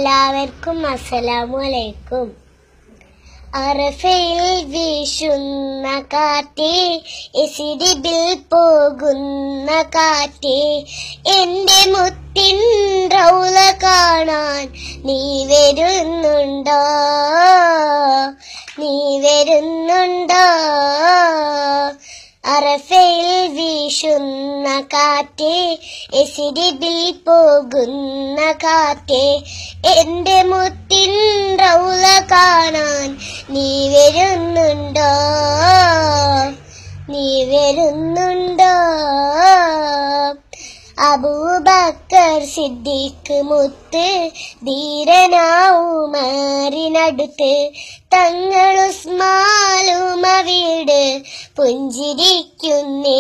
എല്ലാവർക്കും അസ്സലാമു അലൈക്കും അറഫയിൽ വീശുന്ന കാറ്റേ എസിഡിബിൽ പോകുന്ന കാറ്റേ എന്റെ മുത്തിൻ റൗല കാണാൻ നീ വരുന്നുണ്ടോ നീ വരുന്നുണ്ടോ അറഫയിൽ വീശുന്ന കാറ്റേ എസിഡിബിൽ പോകുന്ന കാറ്റേ എന്റെ മുത്തിൻ റൗല കാണാൻ നീ വരുന്നുണ്ടോ നീ വരുന്നുണ്ടോ അബൂബക്കർ സിദ്ദീഖ് മുത്ത് ധീരനാവുമാറിനടുത്ത് തങ്ങൾ ഉസ്മാലുമ വീട് പുഞ്ചിരിക്കുന്നേ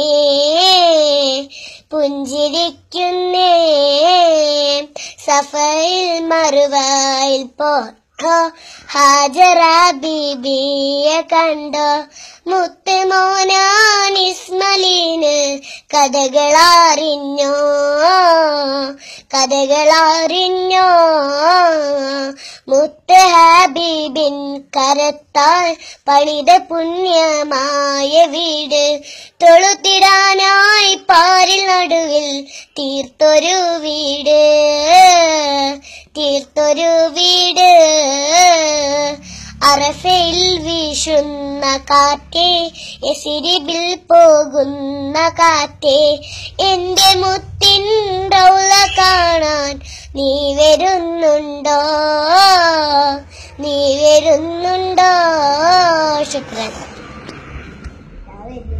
പുഞ്ചിരിക്കുന്നേ സഫയിൽ മറുവായിൽ പോ ഹാജറ ബീബിയെ കണ്ടോ മുത്ത് മോനാൻ ഇസ്മലീന് കഥകളറിഞ്ഞോ കഥകളറിഞ്ഞോ മുത്ത് ഹബീബിൻ കരത്താൽ പണിത പുണ്യമായ വീട് തൊളുത്തിടാനായി പാരിൽ നടുവിൽ തീർത്തൊരു വീട് തീർത്തൊരു വീട് അറഫയിൽ വീശുന്ന കാറ്റേ എസിരിബിൽ പോകുന്ന കാറ്റേ എന്റെ മുത്തിൻ റൗല കാണാൻ നീ വരുന്നുണ്ടോ നീ വരുന്നുണ്ടോ ശുക്രൻ